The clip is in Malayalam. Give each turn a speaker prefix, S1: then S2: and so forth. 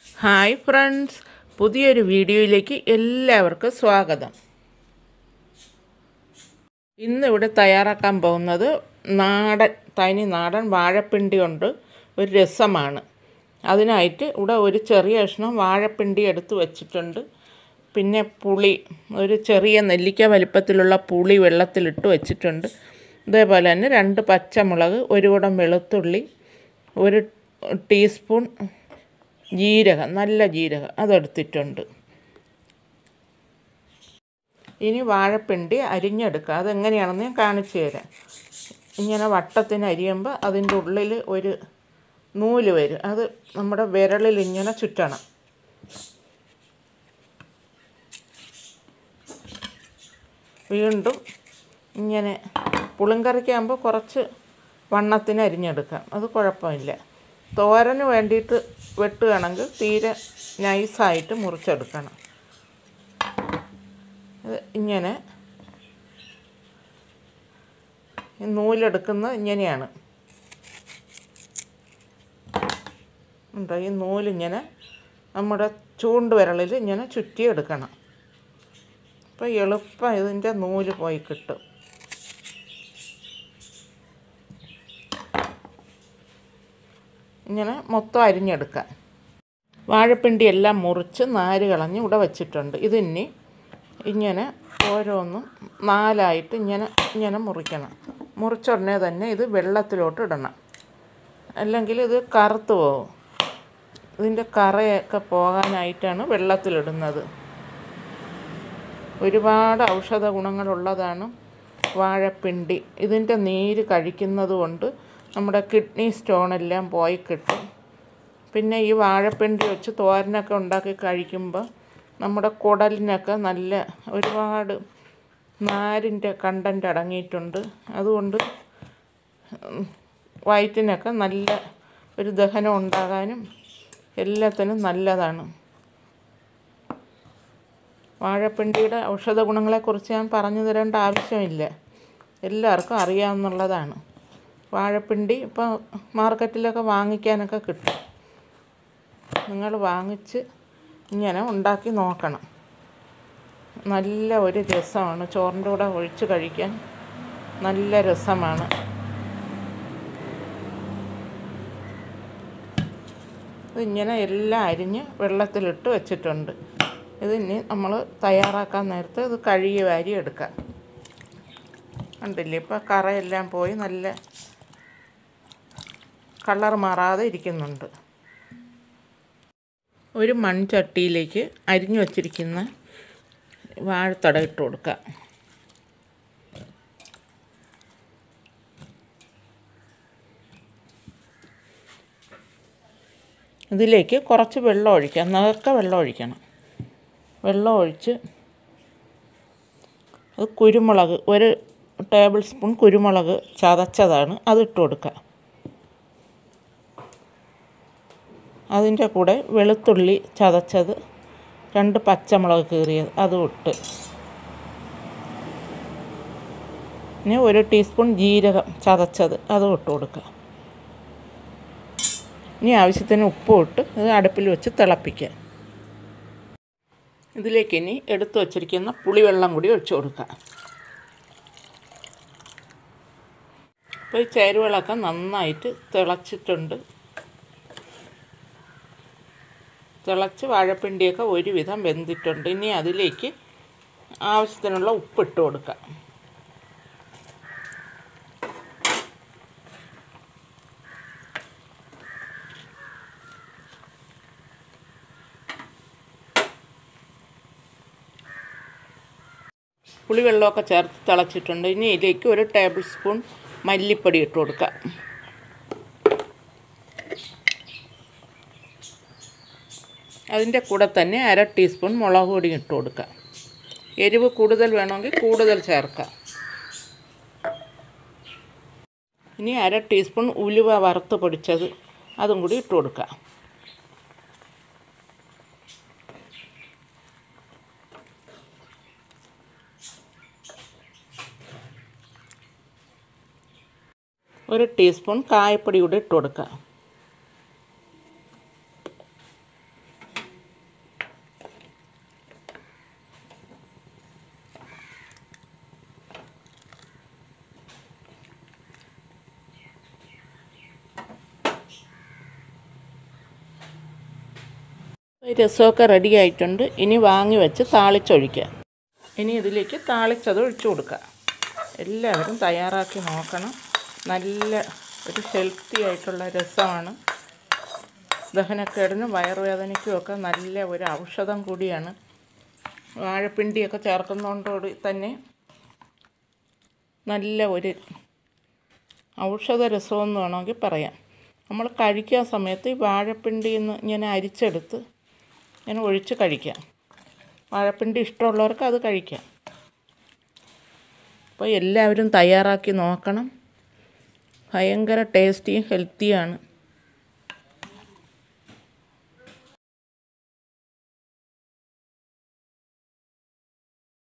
S1: ഹായ് ഫ്രണ്ട്സ് പുതിയൊരു വീഡിയോയിലേക്ക് എല്ലാവർക്കും സ്വാഗതം ഇന്നിവിടെ തയ്യാറാക്കാൻ പോകുന്നത് നാടൻ തനി നാടൻ വാഴപ്പിണ്ടി കൊണ്ട് ഒരു രസമാണ് അതിനായിട്ട് ഇവിടെ ഒരു ചെറിയ കഷ്ണം വാഴപ്പിണ്ടി എടുത്ത് വച്ചിട്ടുണ്ട് പിന്നെ പുളി ഒരു ചെറിയ നെല്ലിക്ക വലിപ്പത്തിലുള്ള പുളി വെള്ളത്തിലിട്ട് വെച്ചിട്ടുണ്ട് ഇതേപോലെ തന്നെ രണ്ട് പച്ചമുളക് ഒരു കുടം വെളുത്തുള്ളി ഒരു ടീസ്പൂൺ ജീരകം നല്ല ജീരകം അതെടുത്തിട്ടുണ്ട് ഇനി വാഴപ്പിണ്ടി അരിഞ്ഞെടുക്കുക അതെങ്ങനെയാണെന്ന് ഞാൻ കാണിച്ചു തരാം ഇങ്ങനെ വട്ടത്തിന് അരിയുമ്പോൾ അതിൻ്റെ ഉള്ളിൽ ഒരു നൂല് വരും അത് നമ്മുടെ വിരളിൽ ഇങ്ങനെ ചുറ്റണം വീണ്ടും ഇങ്ങനെ പുളിങ്കറിക്കാകുമ്പോൾ കുറച്ച് വണ്ണത്തിന് അരിഞ്ഞെടുക്കാം അത് കുഴപ്പമില്ല തോരന് വേണ്ടിയിട്ട് വെട്ടുകയാണെങ്കിൽ തീരെ നൈസായിട്ട് മുറിച്ചെടുക്കണം ഇത് ഇങ്ങനെ ഈ നൂലെടുക്കുന്നത് ഇങ്ങനെയാണ് ഉണ്ടോ ഈ നൂലിങ്ങനെ നമ്മുടെ ചൂണ്ടുവിരളിൽ ഇങ്ങനെ ചുറ്റിയെടുക്കണം അപ്പോൾ എളുപ്പം ഇതിൻ്റെ നൂല് പോയി കിട്ടും ഇങ്ങനെ മൊത്തം അരിഞ്ഞെടുക്കാം വാഴപ്പിണ്ടി എല്ലാം മുറിച്ച് നാര് കളഞ്ഞ് ഇവിടെ വെച്ചിട്ടുണ്ട് ഇതിനി ഇങ്ങനെ ഓരോന്നും നാലായിട്ട് ഇങ്ങനെ ഇങ്ങനെ മുറിക്കണം മുറിച്ച ഉടനെ തന്നെ ഇത് വെള്ളത്തിലോട്ട് ഇടണം അല്ലെങ്കിൽ ഇത് കറുത്ത് പോകും ഇതിൻ്റെ കറയൊക്കെ പോകാനായിട്ടാണ് വെള്ളത്തിലിടുന്നത് ഒരുപാട് ഔഷധ ഗുണങ്ങളുള്ളതാണ് വാഴപ്പിണ്ടി ഇതിൻ്റെ നീര് കഴിക്കുന്നത് കൊണ്ട് നമ്മുടെ കിഡ്നി സ്റ്റോണെല്ലാം പോയി കിട്ടും പിന്നെ ഈ വാഴപ്പിണ്ടി വെച്ച് തോരനൊക്കെ ഉണ്ടാക്കി കഴിക്കുമ്പോൾ നമ്മുടെ കുടലിനൊക്കെ നല്ല ഒരുപാട് നാരിൻ്റെ കണ്ടൻ്റ് അടങ്ങിയിട്ടുണ്ട് അതുകൊണ്ട് വയറ്റിനൊക്കെ നല്ല ഒരു ദഹനം ഉണ്ടാകാനും എല്ലാത്തിനും നല്ലതാണ് വാഴപ്പിണ്ടിയുടെ ഔഷധ ഗുണങ്ങളെക്കുറിച്ച് ഞാൻ പറഞ്ഞു തരേണ്ട ആവശ്യമില്ല എല്ലാവർക്കും അറിയാവുന്നുള്ളതാണ് വാഴപ്പിണ്ടി ഇപ്പോൾ മാർക്കറ്റിലൊക്കെ വാങ്ങിക്കാനൊക്കെ കിട്ടും നിങ്ങൾ വാങ്ങിച്ച് ഇങ്ങനെ ഉണ്ടാക്കി നോക്കണം നല്ല ഒരു രസമാണ് ചോറിൻ്റെ കൂടെ ഒഴിച്ച് കഴിക്കാൻ നല്ല രസമാണ് ഇതിങ്ങനെ എല്ലാം അരിഞ്ഞ് വെള്ളത്തിലിട്ട് വെച്ചിട്ടുണ്ട് ഇതിനി നമ്മൾ തയ്യാറാക്കാൻ നേരത്തെ ഇത് കഴുകി വാരി എടുക്കാം കണ്ടില്ലേ ഇപ്പോൾ കറയെല്ലാം പോയി നല്ല കളർ മാറാതെ ഇരിക്കുന്നുണ്ട് ഒരു മൺചട്ടിയിലേക്ക് അരിഞ്ഞു വച്ചിരിക്കുന്ന വാഴത്തട ഇട്ട് കൊടുക്കാം ഇതിലേക്ക് കുറച്ച് വെള്ളം ഒഴിക്കാം നിറക്ക വെള്ളം ഒഴിക്കണം വെള്ളം ഒഴിച്ച് അത് കുരുമുളക് ഒരു ടേബിൾ സ്പൂൺ കുരുമുളക് ചതച്ചതാണ് അതിട്ട് കൊടുക്കുക അതിൻ്റെ കൂടെ വെളുത്തുള്ളി ചതച്ചത് രണ്ട് പച്ചമുളക് കീറിയത് അതും ഇട്ട് ഇനി ഒരു ടീസ്പൂൺ ജീരകം ചതച്ചത് അതും ഇട്ട് കൊടുക്കുക ഇനി ആവശ്യത്തിന് ഉപ്പും ഇട്ട് ഇത് അടുപ്പിൽ വെച്ച് തിളപ്പിക്കുക ഇതിലേക്ക് ഇനി എടുത്തു വച്ചിരിക്കുന്ന പുളിവെള്ളം കൂടി ഒഴിച്ചു കൊടുക്കുക അപ്പോൾ ഈ ചേരുവകളൊക്കെ നന്നായിട്ട് തിളച്ചിട്ടുണ്ട് തിളച്ച് വാഴപ്പിണ്ടിയൊക്കെ ഒരുവിധം വെന്തിട്ടുണ്ട് ഇനി അതിലേക്ക് ആവശ്യത്തിനുള്ള ഉപ്പിട്ട് കൊടുക്കാം പുളിവെള്ളമൊക്കെ ചേർത്ത് തിളച്ചിട്ടുണ്ട് ഇനി ഇതിലേക്ക് ഒരു ടേബിൾ സ്പൂൺ മല്ലിപ്പൊടി ഇട്ട് കൊടുക്കാം അതിൻ്റെ കൂടെ തന്നെ അര ടീസ്പൂൺ മുളക് പൊടി ഇട്ട് കൊടുക്കാം എരിവ് കൂടുതൽ വേണമെങ്കിൽ കൂടുതൽ ചേർക്കാം ഇനി അര ടീസ്പൂൺ ഉലുവ വറുത്ത് പൊടിച്ചത് അതും കൂടി ഇട്ട് കൊടുക്കാം ഒരു ടീസ്പൂൺ കായപ്പൊടി കൂടി ഇട്ട് കൊടുക്കുക രസമൊക്കെ റെഡി ആയിട്ടുണ്ട് ഇനി വാങ്ങി വെച്ച് താളിച്ചൊഴിക്കുക ഇനി ഇതിലേക്ക് താളിച്ചത് ഒഴിച്ചു കൊടുക്കുക എല്ലാവരും തയ്യാറാക്കി നോക്കണം നല്ല ഒരു ഹെൽത്തി ആയിട്ടുള്ള രസമാണ് ദഹനക്കേടിനും വയറുവേദനയ്ക്കും ഒക്കെ നല്ല ഒരു ഔഷധം കൂടിയാണ് വാഴപ്പിണ്ടിയൊക്കെ ചേർക്കുന്നതുകൊണ്ടോട് തന്നെ നല്ല ഒരു ഔഷധ രസമെന്ന് വേണമെങ്കിൽ പറയാം നമ്മൾ കഴിക്കാൻ സമയത്ത് ഈ വാഴപ്പിണ്ടിയിൽ നിന്ന് ഇങ്ങനെ അരിച്ചെടുത്ത് ഇങ്ങനെ ഒഴിച്ച് കഴിക്കാം വാഴപ്പിണ്ടി ഇഷ്ടമുള്ളവർക്ക് അത് കഴിക്കാം അപ്പോൾ എല്ലാവരും തയ്യാറാക്കി നോക്കണം ഭയങ്കര ടേസ്റ്റിയും ഹെൽത്തിയാണ്